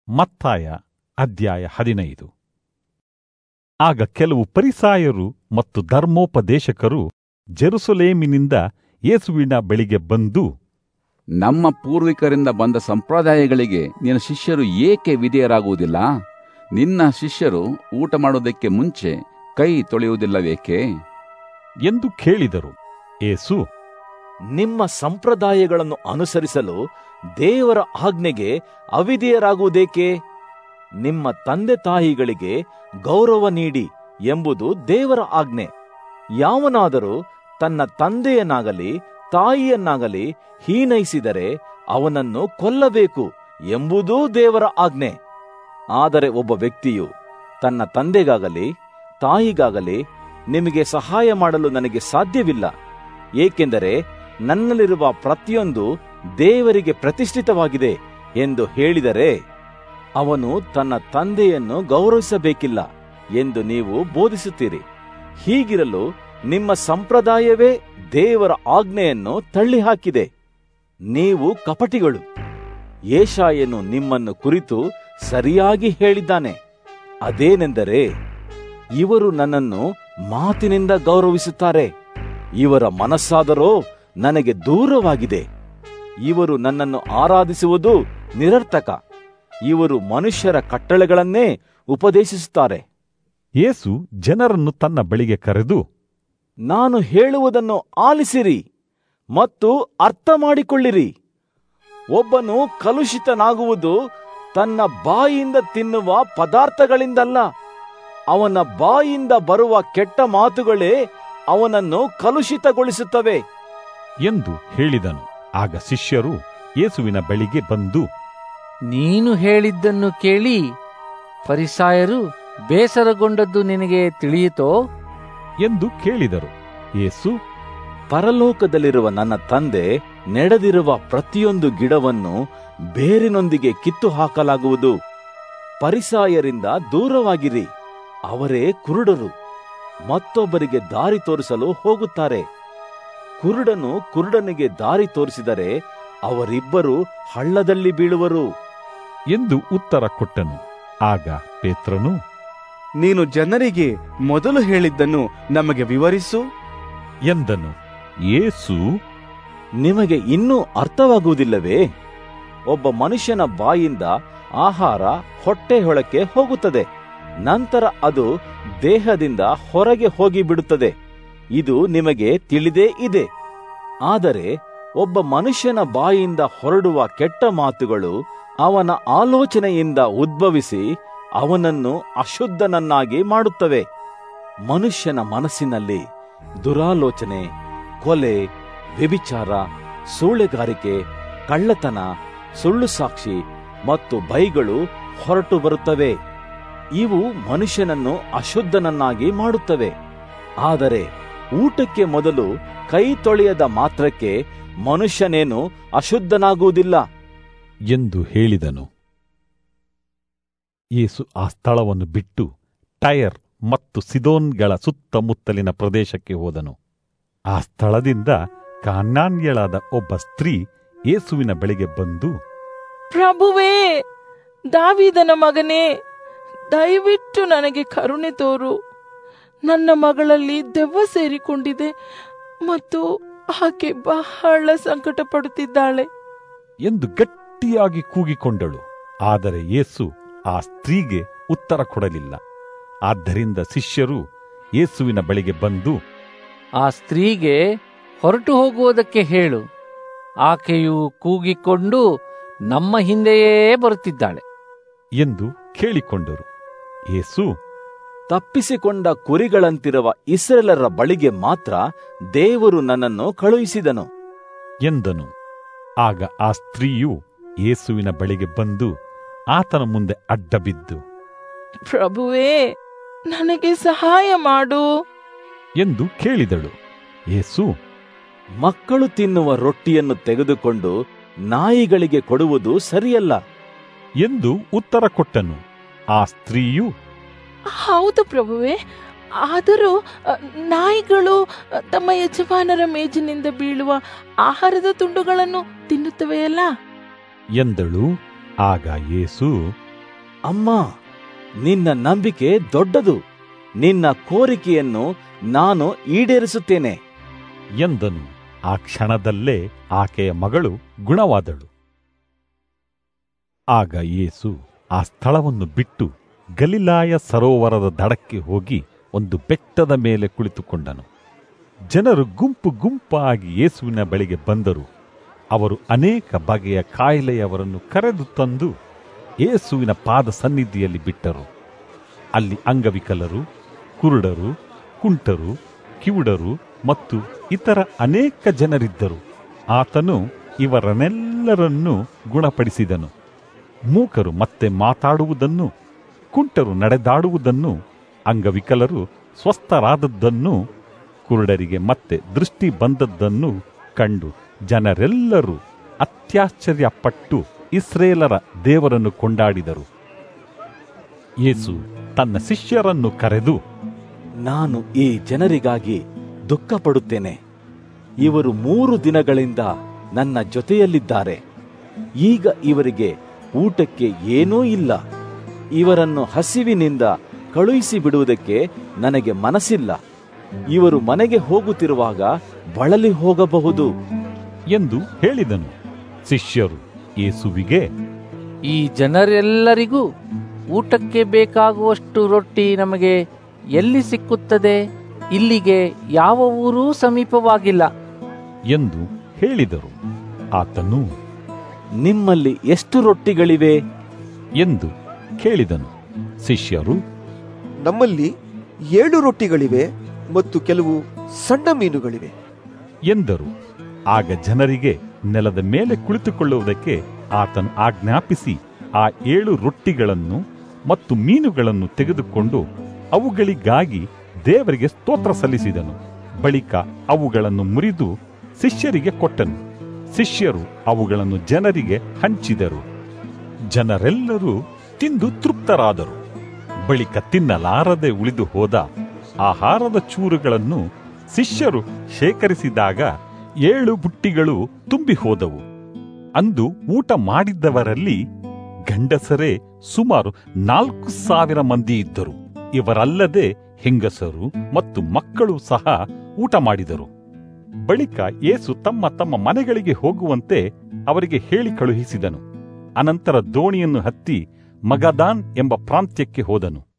ಮತ್ತಾಯ ಅಧ್ಯಾಯ ಹದಿನೈದು ಆಗ ಕೆಲವು ಪರಿಸಾಯರು ಮತ್ತು ಧರ್ಮೋಪದೇಶಕರು ಜೆರುಸಲೇಮಿನಿಂದ ಯೇಸುವಿನ ಬಳಿಗೆ ಬಂದು ನಮ್ಮ ಪೂರ್ವಿಕರಿಂದ ಬಂದ ಸಂಪ್ರದಾಯಗಳಿಗೆ ನಿನ್ನ ಶಿಷ್ಯರು ಏಕೆ ವಿಧೇಯರಾಗುವುದಿಲ್ಲ ನಿನ್ನ ಶಿಷ್ಯರು ಊಟ ಮಾಡೋದಕ್ಕೆ ಮುಂಚೆ ಕೈ ತೊಳೆಯುವುದಿಲ್ಲವೇಕೆ ಎಂದು ಕೇಳಿದರು ಏಸು ನಿಮ್ಮ ಸಂಪ್ರದಾಯಗಳನ್ನು ಅನುಸರಿಸಲು ದೇವರ ಆಜ್ಞೆಗೆ ಅವಿಧೇಯರಾಗುವುದೇಕೆ ನಿಮ್ಮ ತಂದೆ ತಾಯಿಗಳಿಗೆ ಗೌರವ ನೀಡಿ ಎಂಬುದು ದೇವರ ಆಜ್ಞೆ ಯಾವನಾದರೂ ತನ್ನ ತಂದೆಯನ್ನಾಗಲಿ ತಾಯಿಯನ್ನಾಗಲಿ ಹೀನೈಸಿದರೆ ಅವನನ್ನು ಕೊಲ್ಲಬೇಕು ಎಂಬುದೂ ದೇವರ ಆಜ್ಞೆ ಆದರೆ ಒಬ್ಬ ವ್ಯಕ್ತಿಯು ತನ್ನ ತಂದೆಗಾಗಲಿ ತಾಯಿಗಾಗಲಿ ನಿಮಗೆ ಸಹಾಯ ಮಾಡಲು ನನಗೆ ಸಾಧ್ಯವಿಲ್ಲ ಏಕೆಂದರೆ ನನ್ನಲ್ಲಿರುವ ಪ್ರತಿಯೊಂದು ದೇವರಿಗೆ ಪ್ರತಿಷ್ಠಿತವಾಗಿದೆ ಎಂದು ಹೇಳಿದರೆ ಅವನು ತನ್ನ ತಂದೆಯನ್ನು ಗೌರವಿಸಬೇಕಿಲ್ಲ ಎಂದು ನೀವು ಬೋಧಿಸುತ್ತೀರಿ ಹೀಗಿರಲು ನಿಮ್ಮ ಸಂಪ್ರದಾಯವೇ ದೇವರ ಆಜ್ಞೆಯನ್ನು ತಳ್ಳಿಹಾಕಿದೆ ನೀವು ಕಪಟಿಗಳು ಏಷಾಯನು ನಿಮ್ಮನ್ನು ಕುರಿತು ಸರಿಯಾಗಿ ಹೇಳಿದ್ದಾನೆ ಅದೇನೆಂದರೆ ಇವರು ನನ್ನನ್ನು ಮಾತಿನಿಂದ ಗೌರವಿಸುತ್ತಾರೆ ಇವರ ಮನಸ್ಸಾದರೋ ನನಗೆ ದೂರವಾಗಿದೆ ಇವರು ನನ್ನನ್ನು ಆರಾಧಿಸುವುದು ನಿರರ್ಥಕ ಇವರು ಮನುಷ್ಯರ ಕಟ್ಟಳೆಗಳನ್ನೇ ಉಪದೇಶಿಸುತ್ತಾರೆ ಯೇಸು ಜನರನ್ನು ತನ್ನ ಬಳಿಗೆ ಕರೆದು ನಾನು ಹೇಳುವುದನ್ನು ಆಲಿಸಿರಿ ಮತ್ತು ಅರ್ಥ ಮಾಡಿಕೊಳ್ಳಿರಿ ಒಬ್ಬನು ಕಲುಷಿತನಾಗುವುದು ತನ್ನ ಬಾಯಿಯಿಂದ ತಿನ್ನುವ ಪದಾರ್ಥಗಳಿಂದಲ್ಲ ಅವನ ಬಾಯಿಂದ ಬರುವ ಕೆಟ್ಟ ಮಾತುಗಳೇ ಅವನನ್ನು ಕಲುಷಿತಗೊಳಿಸುತ್ತವೆ ಎಂದು ಹೇಳಿದನು ಆಗ ಶಿಷ್ಯರು ಯೇಸುವಿನ ಬಳಿಗೆ ಬಂದು ನೀನು ಹೇಳಿದ್ದನ್ನು ಕೇಳಿ ಫರಿಸಾಯರು ಬೇಸರಗೊಂಡದ್ದು ನಿನಗೆ ತಿಳಿಯಿತೋ ಎಂದು ಕೇಳಿದರು ಯೇಸು ಪರಲೋಕದಲ್ಲಿರುವ ನನ್ನ ತಂದೆ ನೆಡದಿರುವ ಪ್ರತಿಯೊಂದು ಗಿಡವನ್ನು ಬೇರಿನೊಂದಿಗೆ ಕಿತ್ತು ಹಾಕಲಾಗುವುದು ಪರಿಸಾಯರಿಂದ ದೂರವಾಗಿರಿ ಅವರೇ ಕುರುಡರು ಮತ್ತೊಬ್ಬರಿಗೆ ದಾರಿ ತೋರಿಸಲು ಹೋಗುತ್ತಾರೆ ಕುರುಡನು ಕುರುಡನಿಗೆ ದಾರಿ ತೋರಿಸಿದರೆ ಅವರಿಬ್ಬರು ಹಳ್ಳದಲ್ಲಿ ಬೀಳುವರು ಎಂದು ಉತ್ತರ ಕೊಟ್ಟನು ಆಗ ಪೇತ್ರನು ನೀನು ಜನರಿಗೆ ಮೊದಲು ಹೇಳಿದ್ದನ್ನು ನಮಗೆ ವಿವರಿಸು ಎಂದನು ಯೇಸು ನಿಮಗೆ ಇನ್ನೂ ಅರ್ಥವಾಗುವುದಿಲ್ಲವೇ ಒಬ್ಬ ಮನುಷ್ಯನ ಬಾಯಿಂದ ಆಹಾರ ಹೊಟ್ಟೆಯೊಳಕ್ಕೆ ಹೋಗುತ್ತದೆ ನಂತರ ಅದು ದೇಹದಿಂದ ಹೊರಗೆ ಹೋಗಿ ಬಿಡುತ್ತದೆ ಇದು ನಿಮಗೆ ತಿಳಿದೇ ಇದೆ ಆದರೆ ಒಬ್ಬ ಮನುಷ್ಯನ ಬಾಯಿಂದ ಹೊರಡುವ ಕೆಟ್ಟ ಮಾತುಗಳು ಅವನ ಆಲೋಚನೆಯಿಂದ ಉದ್ಭವಿಸಿ ಅವನನ್ನು ಅಶುದ್ಧನನ್ನಾಗಿ ಮಾಡುತ್ತವೆ ಮನುಷ್ಯನ ಮನಸ್ಸಿನಲ್ಲಿ ದುರಾಲೋಚನೆ ಕೊಲೆ ವ್ಯಭಿಚಾರ ಸೂಳೆಗಾರಿಕೆ ಕಳ್ಳತನ ಸುಳ್ಳು ಸಾಕ್ಷಿ ಮತ್ತು ಬೈಗಳು ಹೊರಟು ಬರುತ್ತವೆ ಇವು ಮನುಷ್ಯನನ್ನು ಅಶುದ್ಧನನ್ನಾಗಿ ಮಾಡುತ್ತವೆ ಆದರೆ ಊಟಕ್ಕೆ ಮೊದಲು ಕೈ ತೊಳೆಯದ ಮಾತ್ರಕ್ಕೆ ಮನುಷ್ಯನೇನು ಅಶುದ್ಧನಾಗುವುದಿಲ್ಲ ಎಂದು ಹೇಳಿದನು ಯೇಸು ಆ ಸ್ಥಳವನ್ನು ಬಿಟ್ಟು ಟೈರ್ ಮತ್ತು ಸಿದೋನ್ಗಳ ಸುತ್ತಮುತ್ತಲಿನ ಪ್ರದೇಶಕ್ಕೆ ಹೋದನು ಆ ಸ್ಥಳದಿಂದ ಕಾನಾನ್ಯಳಾದ ಒಬ್ಬ ಸ್ತ್ರೀ ಯೇಸುವಿನ ಬಳಿಗೆ ಬಂದು ಪ್ರಭುವೇ ದಾವಿದನ ಮಗನೇ ದಯವಿಟ್ಟು ನನಗೆ ಕರುಣೆ ತೋರು ನನ್ನ ಮಗಳಲ್ಲಿ ದೆವ್ವ ಸೇರಿಕೊಂಡಿದೆ ಮತ್ತು ಆಕೆ ಬಹಳ ಸಂಕಟ ಪಡುತ್ತಿದ್ದಾಳೆ ಎಂದು ಗಟ್ಟಿಯಾಗಿ ಕೂಗಿಕೊಂಡಳು ಆದರೆ ಯೇಸು ಆ ಸ್ತ್ರೀಗೆ ಉತ್ತರ ಕೊಡಲಿಲ್ಲ ಆದ್ದರಿಂದ ಶಿಷ್ಯರು ಯೇಸುವಿನ ಬಳಿಗೆ ಬಂದು ಆ ಸ್ತ್ರೀಗೆ ಹೊರಟು ಹೋಗುವುದಕ್ಕೆ ಹೇಳು ಆಕೆಯು ಕೂಗಿಕೊಂಡು ನಮ್ಮ ಹಿಂದೆಯೇ ಬರುತ್ತಿದ್ದಾಳೆ ಎಂದು ಕೇಳಿಕೊಂಡರು ಯೇಸು ತಪ್ಪಿಸಿಕೊಂಡ ಕುರಿಗಳಂತಿರುವ ಇಸ್ರೇಲರ ಬಳಿಗೆ ಮಾತ್ರ ದೇವರು ನನ್ನನ್ನು ಕಳುಹಿಸಿದನು ಎಂದನು ಆಗ ಆ ಸ್ತ್ರೀಯು ಯೇಸುವಿನ ಬಳಿಗೆ ಬಂದು ಆತನ ಮುಂದೆ ಅಡ್ಡಬಿದ್ದು ಪ್ರಭುವೇ ನನಗೆ ಸಹಾಯ ಮಾಡು ಎಂದು ಕೇಳಿದಳು ಯೇಸು ಮಕ್ಕಳು ತಿನ್ನುವ ರೊಟ್ಟಿಯನ್ನು ತೆಗೆದುಕೊಂಡು ನಾಯಿಗಳಿಗೆ ಕೊಡುವುದು ಸರಿಯಲ್ಲ ಎಂದು ಉತ್ತರ ಕೊಟ್ಟನು ಆ ಸ್ತ್ರೀಯು ಹೌದು ಪ್ರಭುವೇ ಆದರೂ ಅ, ನಾಯಿಗಳು ಅ, ತಮ್ಮ ಯಜಮಾನರ ಮೇಜಿನಿಂದ ಬೀಳುವ ಆಹಾರದ ತುಂಡುಗಳನ್ನು ತಿನ್ನುತ್ತವೆಯಲ್ಲ ಎಂದಳು ಆಗ ಯೇಸು ಅಮ್ಮ ನಿನ್ನ ನಂಬಿಕೆ ದೊಡ್ಡದು ನಿನ್ನ ಕೋರಿಕೆಯನ್ನು ನಾನು ಈಡೇರಿಸುತ್ತೇನೆ ಎಂದನು ಆ ಕ್ಷಣದಲ್ಲೇ ಆಕೆಯ ಮಗಳು ಗುಣವಾದಳು ಆಗ ಯೇಸು ಆ ಸ್ಥಳವನ್ನು ಬಿಟ್ಟು ಗಲಿಲಾಯ ಸರೋವರದ ದಡಕ್ಕೆ ಹೋಗಿ ಒಂದು ಬೆಟ್ಟದ ಮೇಲೆ ಕುಳಿತುಕೊಂಡನು ಜನರು ಗುಂಪು ಗುಂಪಾಗಿ ಯೇಸುವಿನ ಬಳಿಗೆ ಬಂದರು ಅವರು ಅನೇಕ ಬಗೆಯ ಕಾಯಿಲೆಯವರನ್ನು ಕರೆದು ತಂದು ಯೇಸುವಿನ ಪಾದ ಸನ್ನಿಧಿಯಲ್ಲಿ ಬಿಟ್ಟರು ಅಲ್ಲಿ ಅಂಗವಿಕಲರು ಕುರುಡರು ಕುಂಟರು ಕಿವುಡರು ಮತ್ತು ಇತರ ಅನೇಕ ಜನರಿದ್ದರು ಆತನು ಇವರನ್ನೆಲ್ಲರನ್ನೂ ಗುಣಪಡಿಸಿದನು ಮೂಕರು ಮತ್ತೆ ಮಾತಾಡುವುದನ್ನು ಕುಂಟರು ನಡೆದಾಡುವುದನ್ನು ಅಂಗವಿಕಲರು ಸ್ವಸ್ಥರಾದದ್ದನ್ನು ಕುರುಡರಿಗೆ ಮತ್ತೆ ದೃಷ್ಟಿ ಬಂದದ್ದನ್ನು ಕಂಡು ಜನರೆಲ್ಲರೂ ಅತ್ಯಾಶ್ಚರ್ಯಪಟ್ಟು ಇಸ್ರೇಲರ ದೇವರನ್ನು ಕೊಂಡಾಡಿದರು ಯೇಸು ತನ್ನ ಶಿಷ್ಯರನ್ನು ಕರೆದು ನಾನು ಈ ಜನರಿಗಾಗಿ ದುಃಖ ಪಡುತ್ತೇನೆ ಇವರು ಮೂರು ದಿನಗಳಿಂದ ನನ್ನ ಜೊತೆಯಲ್ಲಿದ್ದಾರೆ ಈಗ ಇವರಿಗೆ ಊಟಕ್ಕೆ ಏನೂ ಇಲ್ಲ ಇವರನ್ನು ಹಸಿವಿನಿಂದ ಕಳುಹಿಸಿ ಬಿಡುವುದಕ್ಕೆ ನನಗೆ ಮನಸ್ಸಿಲ್ಲ ಇವರು ಮನೆಗೆ ಹೋಗುತ್ತಿರುವಾಗ ಬಳಲಿ ಹೋಗಬಹುದು ಎಂದು ಹೇಳಿದನು ಶಿಷ್ಯರು ಯೇಸುವಿಗೆ ಈ ಜನರೆಲ್ಲರಿಗೂ ಊಟಕ್ಕೆ ಬೇಕಾಗುವಷ್ಟು ರೊಟ್ಟಿ ನಮಗೆ ಎಲ್ಲಿ ಸಿಕ್ಕುತ್ತದೆ ಇಲ್ಲಿಗೆ ಯಾವ ಊರೂ ಸಮೀಪವಾಗಿಲ್ಲ ಎಂದು ಹೇಳಿದರು ಆತನು ನಿಮ್ಮಲ್ಲಿ ಎಷ್ಟು ರೊಟ್ಟಿಗಳಿವೆ ಎಂದು ಕೇಳಿದನು ಶಿಷ್ಯರು ನಮ್ಮಲ್ಲಿ ಏಳು ರೊಟ್ಟಿಗಳಿವೆ ಮತ್ತು ಕೆಲವು ಸಣ್ಣ ಮೀನುಗಳಿವೆ ಎಂದರು ಆಗ ಜನರಿಗೆ ನೆಲದ ಮೇಲೆ ಕುಳಿತುಕೊಳ್ಳುವುದಕ್ಕೆ ಆತನು ಆಜ್ಞಾಪಿಸಿ ಆ ಏಳು ರೊಟ್ಟಿಗಳನ್ನು ಮತ್ತು ಮೀನುಗಳನ್ನು ತೆಗೆದುಕೊಂಡು ಅವುಗಳಿಗಾಗಿ ದೇವರಿಗೆ ಸ್ತೋತ್ರ ಸಲ್ಲಿಸಿದನು ಬಳಿಕ ಅವುಗಳನ್ನು ಮುರಿದು ಶಿಷ್ಯರಿಗೆ ಕೊಟ್ಟನು ಶಿಷ್ಯರು ಅವುಗಳನ್ನು ಜನರಿಗೆ ಹಂಚಿದರು ಜನರೆಲ್ಲರೂ ತಿಂದು ತೃಪ್ತರಾದರು ಬಳಿಕ ತಿನ್ನಲಾರದೆ ಉಳಿದು ಹೋದ ಆಹಾರದ ಚೂರುಗಳನ್ನು ಶಿಷ್ಯರು ಶೇಖರಿಸಿದಾಗ ಏಳು ಬುಟ್ಟಿಗಳು ತುಂಬಿ ಹೋದವು ಅಂದು ಊಟ ಮಾಡಿದ್ದವರಲ್ಲಿ ಗಂಡಸರೇ ಸುಮಾರು ನಾಲ್ಕು ಸಾವಿರ ಮಂದಿ ಇದ್ದರು ಇವರಲ್ಲದೆ ಹೆಂಗಸರು ಮತ್ತು ಮಕ್ಕಳು ಸಹ ಊಟ ಮಾಡಿದರು ಬಳಿಕ ಯೇಸು ತಮ್ಮ ತಮ್ಮ ಮನೆಗಳಿಗೆ ಹೋಗುವಂತೆ ಅವರಿಗೆ ಹೇಳಿ ಕಳುಹಿಸಿದನು ಅನಂತರ ದೋಣಿಯನ್ನು ಹತ್ತಿ ಮಗದಾನ್ ಎಂಬ ಪ್ರಾಂತ್ಯಕ್ಕೆ ಹೋದನು